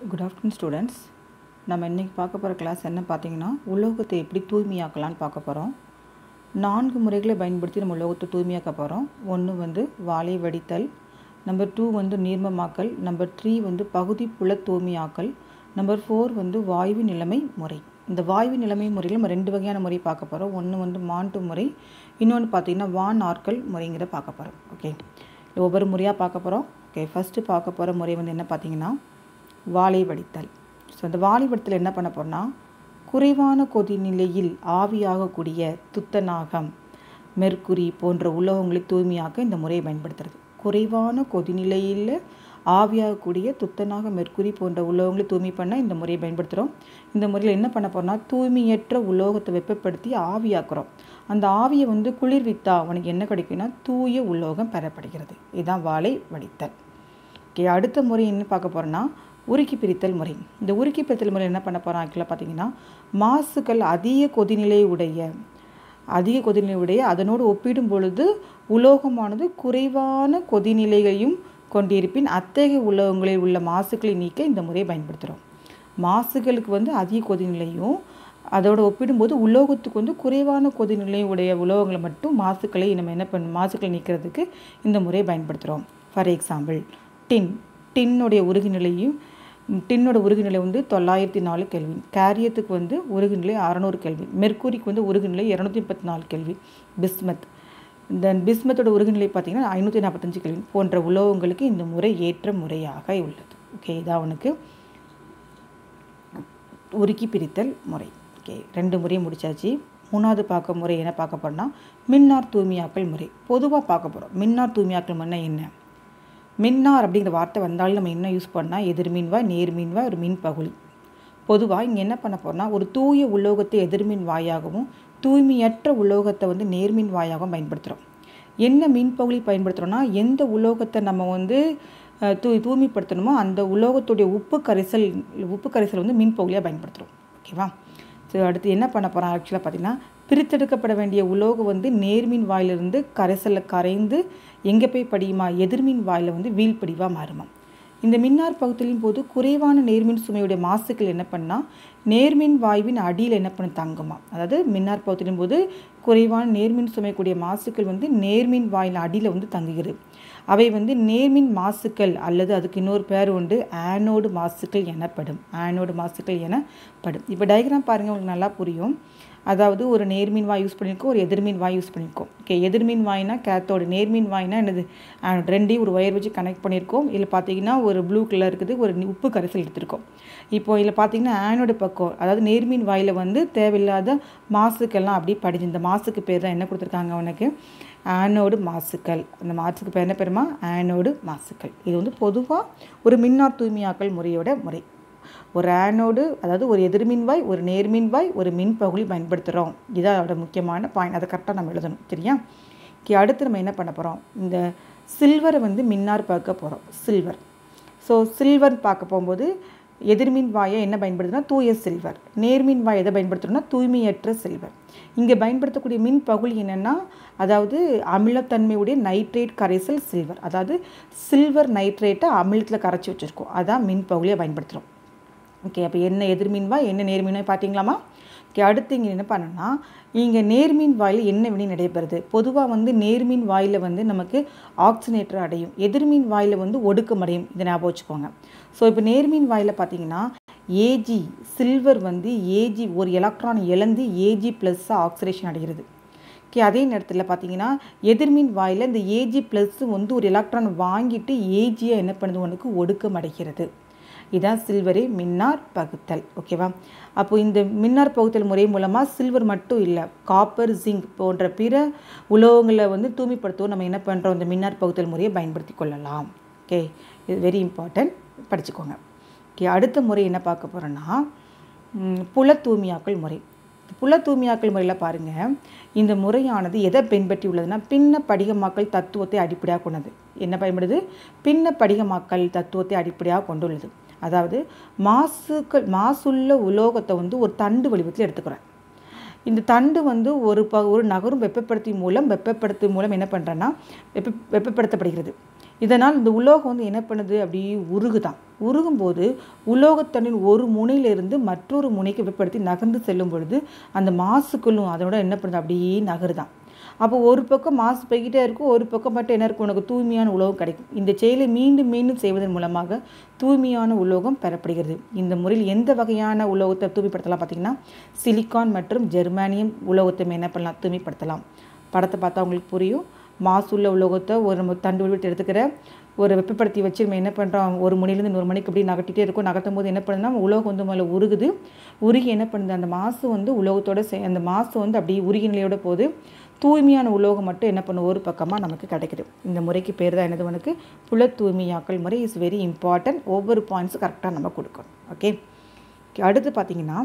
Good afternoon students நம்ம இன்றைக்கி பார்க்க போகிற கிளாஸ் என்ன பார்த்தீங்கன்னா உலோகத்தை எப்படி தூய்மையாக்கலாம்னு பார்க்க போகிறோம் நான்கு முறைகளை பயன்படுத்தி நம்ம உலோகத்தை தூய்மையாக்க போகிறோம் ஒன்று வந்து வாளை வடித்தல் நம்பர் டூ வந்து நீர்மமாக்கல் நம்பர் த்ரீ வந்து பகுதி புல தூய்மையாக்கல் நம்பர் ஃபோர் வந்து வாயு நிலைமை முறை இந்த வாயு நிலைமை முறையில் நம்ம ரெண்டு வகையான முறை பார்க்க போகிறோம் ஒன்று வந்து மாண்டு முறை இன்னொன்று பார்த்தீங்கன்னா வான் ஆற்கல் முறைங்கிற பார்க்க போகிறோம் ஓகே ஒவ்வொரு முறையாக பார்க்க போகிறோம் ஓகே ஃபஸ்ட்டு பார்க்க போகிற முறை வந்து என்ன பார்த்தீங்கன்னா வாளை வடித்தல் ஸோ அந்த வாளை வடித்தல் என்ன பண்ண போகிறோம்னா குறைவான கொதிநிலையில் ஆவியாகக்கூடிய துத்தநாகம் மெர்க்குரி போன்ற உலோகங்களை தூய்மையாக்க இந்த முறையை பயன்படுத்துறது குறைவான கொதிநிலையில் ஆவியாகக்கூடிய துத்தநாக மெர்க்குரி போன்ற உலோகங்களை தூய்மை பண்ண இந்த முறையை பயன்படுத்துகிறோம் இந்த முறையில் என்ன பண்ண போகிறோம்னா தூய்மையற்ற உலோகத்தை வெப்பப்படுத்தி ஆவியாக்குறோம் அந்த ஆவியை வந்து குளிர்வித்தா அவனுக்கு என்ன கிடைக்குன்னா தூய உலோகம் பெறப்படுகிறது இதுதான் வாளை வடித்தல் ஓகே அடுத்த முறை என்ன பார்க்க போகிறோன்னா உருக்கி பிரித்தல் முறை இந்த உருக்கி பிரித்தல் முறை என்ன பண்ண போகிறோம் ஆக்சுவலாக பார்த்தீங்கன்னா மாசுக்கள் அதிக கொதிநிலை உடைய அதிக கொதிநிலை உடைய அதனோடு ஒப்பிடும் பொழுது உலோகமானது குறைவான கொதிநிலையையும் கொண்டிருப்பின் அத்தகைய உலோகங்களில் உள்ள மாசுக்களை நீக்க இந்த முறையை பயன்படுத்துகிறோம் மாசுகளுக்கு வந்து அதிக கொதிநிலையும் அதோட ஒப்பிடும்போது உலோகத்துக்கு வந்து குறைவான கொதிநிலை உடைய உலோகங்களை மட்டும் மாசுக்களை நம்ம என்ன பண்ண மாசுக்களை நீக்கிறதுக்கு இந்த முறையை பயன்படுத்துகிறோம் ஃபார் எக்ஸாம்பிள் டின் டின்னுடைய உருகுநிலையும் டின்னோட உருகுநிலை வந்து தொள்ளாயிரத்தி நாலு கெல்வின் கேரியத்துக்கு வந்து உருகுநிலை அறநூறு கெல்வின் மெர்க்கூரிக்கு வந்து உருகுநிலை இரநூத்தி முப்பத்தி நாலு கெல்வின் பிஸ்மத் இந்த பிஸ்மத்தோட உருகுநிலை பார்த்திங்கன்னா ஐநூற்றி நாற்பத்தஞ்சு கெல்வின் போன்ற உலோகங்களுக்கு இந்த முறை ஏற்ற முறையாக உள்ளது ஓகே இதான் அவனுக்கு உருக்கி பிரித்தல் முறை ஓகே ரெண்டு முறையும் முடிச்சாச்சு மூணாவது பார்க்க முறை என்ன பார்க்க போகிறோம்னா மின்னார் தூய்மையாக்கல் முறை பொதுவாக பார்க்க போகிறோம் மின்னார் தூய்மையாக்கல் முறை என்ன மின்னார் அப்படிங்கிற வார்த்தை வந்தாலும் நம்ம என்ன யூஸ் பண்ணால் எதிர்மின்வாய் நேர்மின்வாய் ஒரு மின் பகுதி பொதுவாக இங்கே என்ன பண்ண போகிறோம்னா ஒரு தூய உலோகத்தை எதிர்மின் வாயாகவும் தூய்மையற்ற உலோகத்தை வந்து நேர்மின் வாயாகவும் பயன்படுத்துகிறோம் என்ன மின் பகுதி பயன்படுத்துகிறோன்னா எந்த உலோகத்தை நம்ம வந்து தூ தூய்மைப்படுத்தணுமோ அந்த உலோகத்துடைய உப்பு கரைசல் உப்பு கரைசல் வந்து மின் பகுதியாக பயன்படுத்துகிறோம் ஓகேவா ஸோ அடுத்து என்ன பண்ண போகிறோம் ஆக்சுவலாக பார்த்திங்கன்னா பிரித்தெடுக்கப்பட வேண்டிய உலோகம் வந்து நேர்மின் வாயிலிருந்து கரைசலில் கரைந்து எங்கே போய் படியுமா எதிர்மின் வாயில் வந்து வீழ்படிவாக மாறுமா இந்த மின்னார் பகுத்தலின் போது குறைவான நேர்மின் சுமையுடைய மாசுக்கள் என்ன பண்ணால் நேர்மின் வாயுவின் அடியில் என்ன பண்ண தங்குமா அதாவது மின்னார் பகுத்தலின் போது குறைவான நேர்மின் சுமைக்கூடிய மாசுக்கள் வந்து நேர்மின் வாயில் அடியில் வந்து தங்குகிறது அவை வந்து நேர்மின் மாசுக்கள் அல்லது அதுக்கு இன்னொரு பேர் உண்டு ஆனோடு மாசுக்கள் எனப்படும் ஆனோடு மாசுக்கள் எனப்படும் இப்போ டயக்ராம் பாருங்கள் உங்களுக்கு நல்லா புரியும் அதாவது ஒரு நேர்மின் வாய் யூஸ் பண்ணியிருக்கோம் ஒரு எதிர்மின் வாய் யூஸ் பண்ணியிருக்கோம் ஓகே எதிர்மின் வாய்னா கேத்தோடு நேர்மின் வாய்னா என்னது ரெண்டையும் ஒரு ஒயர் வச்சு கனெக்ட் பண்ணியிருக்கோம் இதில் பார்த்தீங்கன்னா ஒரு ப்ளூ கலர் இருக்குது ஒரு உப்பு கரைசல் எடுத்திருக்கோம் இப்போ இதில் பார்த்தீங்கன்னா ஆனோட பக்கம் அதாவது நேர்மின் வாயில் வந்து தேவையில்லாத மாசுக்கெல்லாம் அப்படி படிஞ்சு இந்த மாசுக்கு பேர் தான் என்ன கொடுத்துருக்காங்க அவனுக்கு ஆனோடு மாசுக்கள் அந்த மாசுக்கு பேர் என்ன பேருமா ஆனோடு மாசுக்கள் இது வந்து பொதுவாக ஒரு மின்னார் தூய்மையாக்கல் முறையோட முறை ஒரு ஆனோடு அதாவது ஒரு எதிர்மின்வாய் ஒரு நேர்மின்வாய் ஒரு மின்பகுதி பயன்படுத்துகிறோம் இதான் அதோட முக்கியமான பாயிண்ட் அதை கரெக்டாக நம்ம எழுதணும் சரியா ஓகே அடுத்து நம்ம என்ன பண்ண போகிறோம் இந்த சில்வரை வந்து மின்னார் பார்க்க போகிறோம் சில்வர் ஸோ சில்வர் பார்க்க போகும்போது எதிர்மின் வாயை என்ன பயன்படுத்துனா தூய சில்வர் நேர்மின் வாய் எதை பயன்படுத்துகிறோம்னா தூய்மையற்ற சில்வர் இங்கே பயன்படுத்தக்கூடிய மின் பகுதி என்னென்னா அதாவது அமிலத்தன்மையுடைய நைட்ரேட் கரைசல் சில்வர் அதாவது சில்வர் நைட்ரேட்டை அமிலத்தில் கரைச்சி வச்சுருக்கோம் அதான் மின் பகுதியை பயன்படுத்துகிறோம் ஓகே அப்போ என்ன எதிர்மின்வாய் என்ன நேர்மின்வாய் பார்த்தீங்களாமா ஓகே அடுத்து இங்கே என்ன பண்ணோன்னா இங்கே நேர்மின் வாயில் என்ன வினை நடைபெறுது பொதுவாக வந்து நேர்மின் வாயில் வந்து நமக்கு ஆக்சினேட்டர் அடையும் எதிர்மின் வாயில் வந்து ஒடுக்கம் அடையும் இதை ஞாபகம் வச்சுக்கோங்க ஸோ இப்போ நேர்மின் வாயில் பார்த்தீங்கன்னா ஏஜி சில்வர் வந்து ஏஜி ஒரு எலக்ட்ரான் இழந்து ஏஜி ப்ளஸ்ஸாக ஆக்சிடேஷன் அடைகிறது ஓகே அதே நேரத்தில் பார்த்தீங்கன்னா எதிர்மின் வாயில் இந்த ஏஜி ப்ளஸ் வந்து ஒரு எலக்ட்ரான் வாங்கிட்டு ஏஜியாக என்ன பண்ணுது உனக்கு ஒடுக்கம் அடைகிறது இதான் சில்வரே மின்னார் பகுத்தல் ஓகேவா அப்போ இந்த மின்னார் பகுத்தல் முறை மூலமாக சில்வர் மட்டும் இல்லை காப்பர் ஜிங்க் போன்ற பிற உலோகங்களை வந்து தூய்மைப்படுத்தவும் நம்ம என்ன பண்ணுறோம் இந்த மின்னார் பகுத்தல் முறையை பயன்படுத்தி கொள்ளலாம் ஓகே இது வெரி இம்பார்ட்டன்ட் படிச்சுக்கோங்க ஓகே அடுத்த முறை என்ன பார்க்க போகிறோன்னா புல தூய்மையாக்கல் முறை புல தூய்மையாக்கல் முறையில் பாருங்கள் இந்த முறையானது எதை பின்பற்றி உள்ளதுன்னா பின்ன படிகமாக்கல் தத்துவத்தை அடிப்படையாக கொண்டது என்ன பயன்படுது பின்ன படிகமாக்கல் தத்துவத்தை அடிப்படையாக கொண்டுள்ளது அதாவது மாசுக்கள் மாசுள்ள உலோகத்தை வந்து ஒரு தண்டு வடிவத்தில் எடுத்துக்கிறேன் இந்த தண்டு வந்து ஒரு ப ஒரு நகரும் வெப்பப்படுத்தி மூலம் வெப்பப்படுத்தி மூலம் என்ன பண்ணுறேன்னா வெப்ப வெப்பப்படுத்தப்படுகிறது இதனால் இந்த உலோகம் வந்து என்ன பண்ணுது அப்படியே உருகுதான் உருகும்போது உலோகத்தண்டின் ஒரு முனையிலிருந்து மற்றொரு முனைக்கு வெப்பப்படுத்தி நகர்ந்து செல்லும் பொழுது அந்த மாசுக்குள்ளும் அதோட என்ன பண்ணுது அப்படியே நகருதான் அப்போ ஒரு பக்கம் மாசு போய்கிட்டே இருக்கும் ஒரு பக்கம் மட்டும் என்ன இருக்கும் உனக்கு தூய்மையான உலோகம் கிடைக்கும் இந்த செயலை மீண்டும் மீண்டும் செய்வதன் மூலமாக தூய்மையான உலோகம் பெறப்படுகிறது இந்த முறையில் எந்த வகையான உலோகத்தை தூய்மைப்படுத்தலாம் பார்த்தீங்கன்னா சிலிக்கான் மற்றும் ஜெர்மானியம் உலோகத்தை என்ன பண்ணலாம் தூய்மைப்படுத்தலாம் படத்தை பார்த்தா உங்களுக்கு புரியும் மாசுள்ள உலோகத்தை ஒரு நம்ம தண்டு விட்டு எடுத்துக்கிற ஒரு வெப்பப்படுத்தி வச்சு நம்ம என்ன பண்ணுறோம் ஒரு மணிலேருந்து இன்னொரு மணிக்கு அப்படி நகட்டிகிட்டே இருக்கும் நகட்டும் போது என்ன பண்ணுதுன்னா உலோகம் வந்து முதல்ல உருகுது உருகி என்ன பண்ணுது அந்த மாசு வந்து உலோகத்தோட சே அந்த மாசு வந்து அப்படியே உருகி நிலையோட போது தூய்மையான உலோகம் மட்டும் என்ன பண்ணும் ஒரு பக்கமாக நமக்கு கிடைக்குது இந்த முறைக்கு பேர் தான் என்னது உனக்கு புல தூய்மையாக்கல் முறை இஸ் வெரி இம்பார்ட்டன்ட் ஒவ்வொரு பாயிண்ட்ஸும் கரெக்டாக நம்ம கொடுக்கணும் ஓகே அடுத்து பார்த்தீங்கன்னா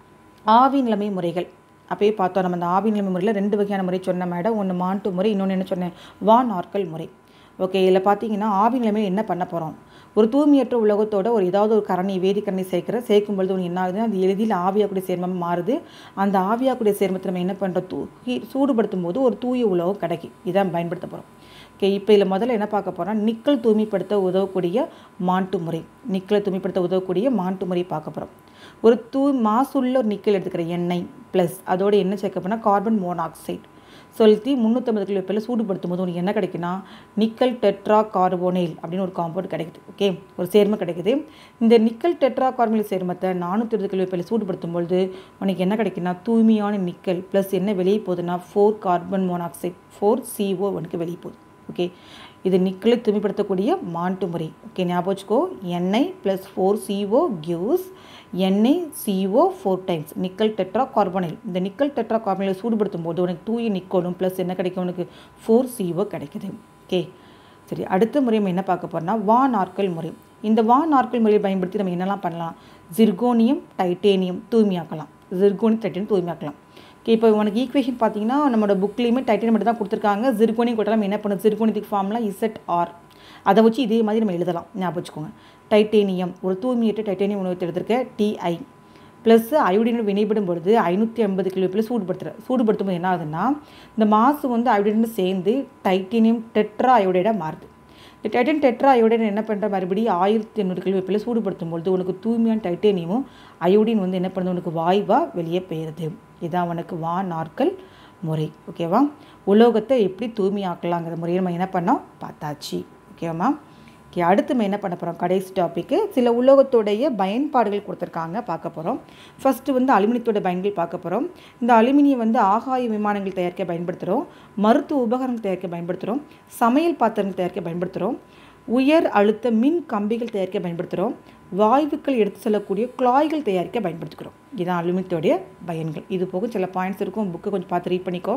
ஆவி நிலைமை முறைகள் அப்பயே பார்த்தோம் நம்ம அந்த ஆவி நிலைமை முறையில் ரெண்டு வகையான முறை சொன்ன மேடம் ஒன்று மாண்டு முறை இன்னொன்று என்ன சொன்னேன் வான் ஆர்க்கல் முறை ஓகே இதில் பார்த்தீங்கன்னா ஆவி நிலைமையில் என்ன பண்ண போகிறோம் ஒரு தூய்மையற்ற உலகத்தோட ஒரு ஏதாவது ஒரு கரணி வேதிக்கரணி சேர்க்குற சேர்க்கும் பொழுது ஒன்று என்ன ஆகுதுன்னா அது எளிதில் ஆவியாக்கூடிய சேர்மம் மாறுது அந்த ஆவியாக்கூடிய சேர்மத்தை நம்ம என்ன பண்ணுறோம் தூ ஹீ- சூடுபடுத்தும் போது ஒரு தூய உலகம் கிடைக்கும் இதான் பயன்படுத்த போகிறோம் ஓகே இப்போ இதில் முதல்ல என்ன பார்க்க போகிறோம் நிக்கல் தூய்மைப்படுத்த உதவக்கூடிய மாட்டு முறை நிக்கலை தூய்மைப்படுத்த உதவக்கூடிய மாட்டு முறை பார்க்க போகிறோம் ஒரு தூ மாசுள்ள ஒரு நிக்கல் எடுத்துக்கிற எண்ணெய் ப்ளஸ் அதோட என்ன சேர்க்க போனால் கார்பன் மோனாக்சைடு செலுத்தி முந்நூற்றம்பது கிலோ வெப்பத்தில் சூடுபடுத்தும் போது உனக்கு என்ன கிடைக்குன்னா நிக்கல் டெட்ரா கார்போனைல் அப்படின்னு ஒரு காம்பவுண்ட் கிடைக்குது ஓகே ஒரு சேர்மம் கிடைக்குது இந்த நிக்கல் டெட்ரா கார்போனைல் சேர்மத்தை நானூற்றி இருபது கிலோ வெப்பத்தில் சூடுபடுத்தும் பொழுது உனக்கு என்ன கிடைக்குன்னா தூய்மையான நிக்கல் ப்ளஸ் என்ன வெளியே போகுதுன்னா four carbon monoxide four CO உனக்கு வெளியே போகுது ஓகே இது நிக்கலை தூய்மைப்படுத்தக்கூடிய மாட்டு முறை ஓகே ஞாபகம் வச்சுக்கோ எண்ணெய் ப்ளஸ் ஃபோர் சிஓ கிவ்ஸ் எண்ணெய் CO four times nickel tetra carbonyl இந்த நிக்கல் டெட்ரா கார்பனைலை சூடுபடுத்தும் போது உனக்கு தூய நிக்கோலும் ப்ளஸ் என்ன கிடைக்கும் உனக்கு ஃபோர் சிஓ கிடைக்குது ஓகே சரி அடுத்த முறை நம்ம என்ன பார்க்க போறோம்னா வா நாற்கல் முறை இந்த வா நாற்கல் முறையை பயன்படுத்தி நம்ம என்னெல்லாம் பண்ணலாம் ஜிர்கோனியம் டைட்டேனியம் தூய்மையாக்கலாம் ஜிர்கோனியம் டைட்டேனியம் தூய்மையாக்கலாம் ஓகே இப்போ உனக்கு ஈக்குவேஷன் பார்த்தீங்கன்னா நம்மளோட புக்லேயுமே டைட்டன் மட்டும் தான் கொடுத்துருக்காங்க ஜிர்கோனி கொட்டலாம் என்ன பண்ணும் ஜிர்கோனியத்துக்கு ஃபார்ம்லாம் இசட் ஆர் அதை வச்சு இதே மாதிரி நம்ம எழுதலாம் ஞாபகம் வச்சுக்கோங்க டைட்டேனியம் ஒரு தூய்மையற்ற டைட்டேனியம் உணவத்தை எடுத்திருக்க டிஐ ப்ளஸ் அயோடினோட வினைப்படும் பொழுது ஐநூற்றி ஐம்பது கிலோ வெப்பத்தில் சூடுபடுத்துகிற சூடுபடுத்தும் போது என்ன ஆகுதுன்னா இந்த மாசு வந்து அயோடினோட சேர்ந்து டைட்டேனியம் டெட்ரா அயோடைடாக மாறுது இந்த டைட்டன் டெட்ரா அயோடின் என்ன பண்ணுற மறுபடியும் ஆயிரத்தி எண்ணூறு கிலோ வெப்பத்தில் சூடுபடுத்தும் பொழுது உனக்கு தூய்மையான டைட்டேனியமும் அயோடின் வந்து என்ன பண்ணுது உனக்கு வாய்வாக வெளியே போயிடுது இதான் உனக்கு வா நாற்கல் முறை ஓகேவா உலோகத்தை எப்படி தூய்மையாக்கலாங்கிற முறையை நம்ம என்ன பண்ணோம் பார்த்தாச்சு ஓகேவாம்மா ஓகே அடுத்து நம்ம என்ன பண்ண போகிறோம் கடைசி டாப்பிக்கு சில உலோகத்துடைய பயன்பாடுகள் கொடுத்துருக்காங்க பார்க்க போகிறோம் ஃபஸ்ட்டு வந்து அலுமினியத்தோட பயன்கள் பார்க்க போகிறோம் இந்த அலுமினியம் வந்து ஆகாய விமானங்கள் தயாரிக்க பயன்படுத்துகிறோம் மருத்துவ உபகரணங்கள் தயாரிக்க பயன்படுத்துகிறோம் சமையல் பாத்திரங்கள் தயாரிக்க பயன்படுத்துகிறோம் உயர் அழுத்த மின் கம்பிகள் தயாரிக்க பயன்படுத்துகிறோம் வாயுக்கள் எடுத்து செல்லக்கூடிய குழாய்கள் தயாரிக்க பயன்படுத்துகிறோம் இதுதான் அலுமினியத்தோடைய பயன்கள் இது போக சில பாயிண்ட்ஸ் இருக்கும் புக்கை கொஞ்சம் பார்த்து ரீட் பண்ணிக்கோ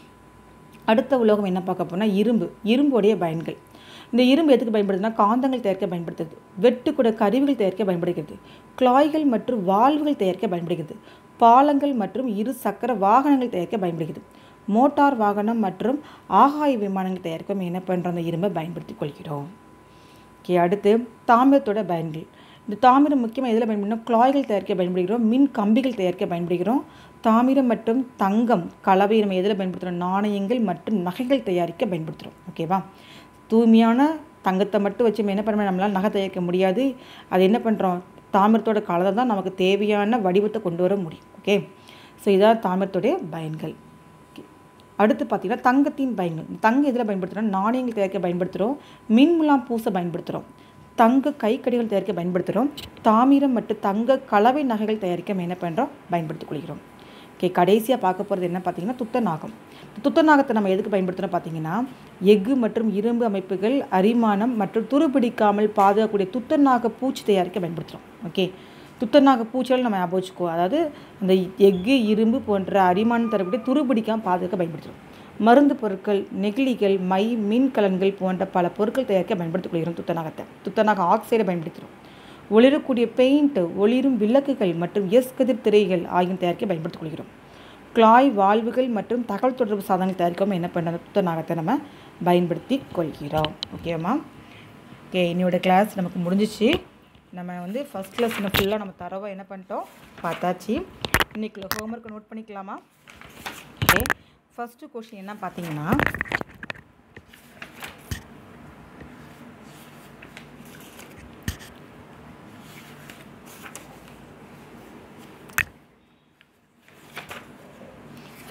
அடுத்த உலோகம் என்ன பார்க்க போனால் இரும்பு இரும்புடைய பயன்கள் இந்த இரும்பு எதுக்கு பயன்படுதுன்னா காந்தங்கள் தயாரிக்க பயன்படுத்துது வெட்டுக்கூட கருவிகள் தயாரிக்க பயன்படுகிறது குழாய்கள் மற்றும் வால்வுகள் தயாரிக்க பயன்படுகிறது பாலங்கள் மற்றும் இரு சக்கர வாகனங்கள் தயாரிக்க பயன்படுகிறது மோட்டார் வாகனம் மற்றும் ஆகாய விமானங்கள் தயாரிக்க நம்ம என்ன பண்ணுறோம் அந்த இரும்பை பயன்படுத்தி கொள்கிறோம் ஓகே அடுத்து தாமிரத்தோட பயன்கள் இந்த தாமிரம் முக்கியமாக எதில் பயன்படுத்தணும் குழாய்கள் தயாரிக்க பயன்படுகிறோம் மின் கம்பிகள் தயாரிக்க பயன்படுகிறோம் தாமிரம் மற்றும் தங்கம் கலவை நம்ம எதில் பயன்படுத்துகிறோம் நாணயங்கள் மற்றும் நகைகள் தயாரிக்க பயன்படுத்துகிறோம் ஓகேவா தூய்மையான தங்கத்தை மட்டும் வச்சு நம்ம என்ன பண்ண நம்மளால் நகை தயாரிக்க முடியாது அது என்ன பண்ணுறோம் தாமிரத்தோட கலவை தான் நமக்கு தேவையான வடிவத்தை கொண்டு வர முடியும் ஓகே ஸோ இதான் தாமிரத்தோடைய பயன்கள் Okay. அடுத்து பார்த்தீங்கன்னா தங்கத்தின் பயன்கள் தங்கம் எதில் பயன்படுத்துகிறோம் நாணயங்கள் தயாரிக்க பயன்படுத்துகிறோம் மின்முலாம் பூச பயன்படுத்துகிறோம் தங்க கைக்கடிகள் தயாரிக்க பயன்படுத்துகிறோம் தாமிரம் மற்றும் தங்க கலவை நகைகள் தயாரிக்க நம்ம என்ன பண்ணுறோம் பயன்படுத்திக் கொள்கிறோம் ஓகே கடைசியாக பார்க்க போகிறது என்ன பார்த்தீங்கன்னா துத்தநாகம் துத்தநாகத்தை நம்ம எதுக்கு பயன்படுத்துகிறோம் பார்த்தீங்கன்னா எஃகு மற்றும் இரும்பு அமைப்புகள் அரிமானம் மற்றும் துருபிடிக்காமல் பாதுகாக்கக்கூடிய துத்தநாக பூச்சி தயாரிக்க பயன்படுத்துகிறோம் ஓகே துத்தநாக பூச்சிகள் நம்ம ஞாபகம் வச்சுக்கோ அதாவது அந்த எஃகு இரும்பு போன்ற அரிமானம் தரக்கூடிய துருபிடிக்காமல் பாதுகாக்க பயன்படுத்துகிறோம் மருந்து பொருட்கள் நெகிழிகள் மை மின்கலன்கள் போன்ற பல பொருட்கள் தயாரிக்க பயன்படுத்திக் கொள்கிறோம் துத்தநாகத்தை துத்தநாக ஆக்சைடை பயன்படுத்துகிறோம் ஒளிரக்கூடிய பெயிண்ட் ஒளிரும் விளக்குகள் மற்றும் எஸ் கதிர் திரைகள் ஆகிய தயாரிக்க பயன்படுத்திக் கொள்கிறோம் குழாய் வால்வுகள் மற்றும் தகவல் தொடர்பு சாதனங்கள் தயாரிக்கவும் என்ன பண்ணுறது துத்தநாகத்தை நம்ம பயன்படுத்தி கொள்கிறோம் ஓகேம்மா ஓகே இன்னையோட கிளாஸ் நமக்கு முடிஞ்சிச்சு நம்ம வந்து ஃபஸ்ட் லெசனை ஃபுல்லாக நம்ம தரவாக என்ன பண்ணிட்டோம் பார்த்தாச்சு இன்னைக்குள்ள ஹோம்ஒர்க் நோட் பண்ணிக்கலாமா ஓகே ஃபஸ்ட்டு கொஷின் என்ன பார்த்தீங்கன்னா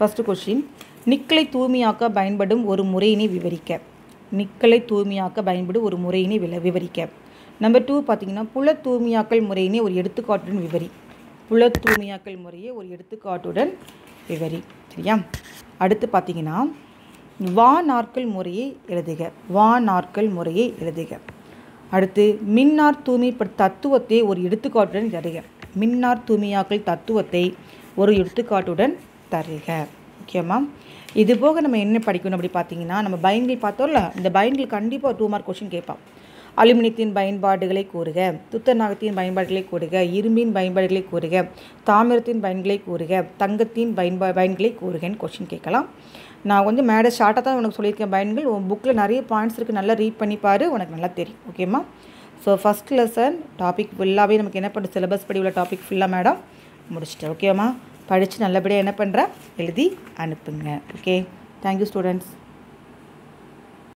ஃபஸ்ட்டு கொஷின் நிக்கலை தூய்மையாக்க பயன்படும் ஒரு முறையினை விவரிக்க நிக்கலை தூய்மையாக்க பயன்படும் ஒரு முறையினை வில விவரிக்க நம்பர் டூ பார்த்தீங்கன்னா புல தூய்மையாக்கல் முறையினை ஒரு எடுத்துக்காட்டுடன் விவரி புல தூய்மையாக்கல் முறையை ஒரு எடுத்துக்காட்டுடன் விவரி சரியா அடுத்து பார்த்தீங்கன்னா வா நாட்கள் முறையை எழுதுக வா நாட்கள் முறையை எழுதுக அடுத்து மின்னார் தூய்மைப்பட் தத்துவத்தை ஒரு எடுத்துக்காட்டுடன் தருக மின்னார் தூய்மையாக்கல் தத்துவத்தை ஒரு எடுத்துக்காட்டுடன் தருக ஓகேம்மா இது போக நம்ம என்ன படிக்கணும் அப்படி பார்த்தீங்கன்னா நம்ம பயன்கள் பார்த்தோம்ல இந்த பயன்கள் கண்டிப்பாக டூ மார்க் கொஷின் கேட்பான் அலுமினியத்தின் பயன்பாடுகளை கூறுக துத்தநாகத்தின் பயன்பாடுகளை கூறுக இரும்பின் பயன்பாடுகளை கூறுக தாமிரத்தின் பயன்களை கூறுக தங்கத்தின் பயன்பா பயன்களை கூறுகன்னு கொஷின் கேட்கலாம் நான் வந்து மேடை ஷார்ட்டாக தான் உனக்கு சொல்லியிருக்கேன் பயன்கள் உன் புக்கில் நிறைய பாயிண்ட்ஸ் இருக்குது நல்லா ரீட் பண்ணி பாரு உனக்கு நல்லா தெரியும் ஓகேம்மா ஸோ ஃபஸ்ட் லெசன் டாபிக் ஃபுல்லாகவே நமக்கு என்ன பண்ணுற சிலபஸ் படி உள்ள டாபிக் ஃபுல்லாக மேடம் முடிச்சிட்டேன் ஓகேம்மா படித்து நல்லபடியாக என்ன பண்ணுறேன் எழுதி அனுப்புங்க ஓகே தேங்க்யூ ஸ்டூடெண்ட்ஸ்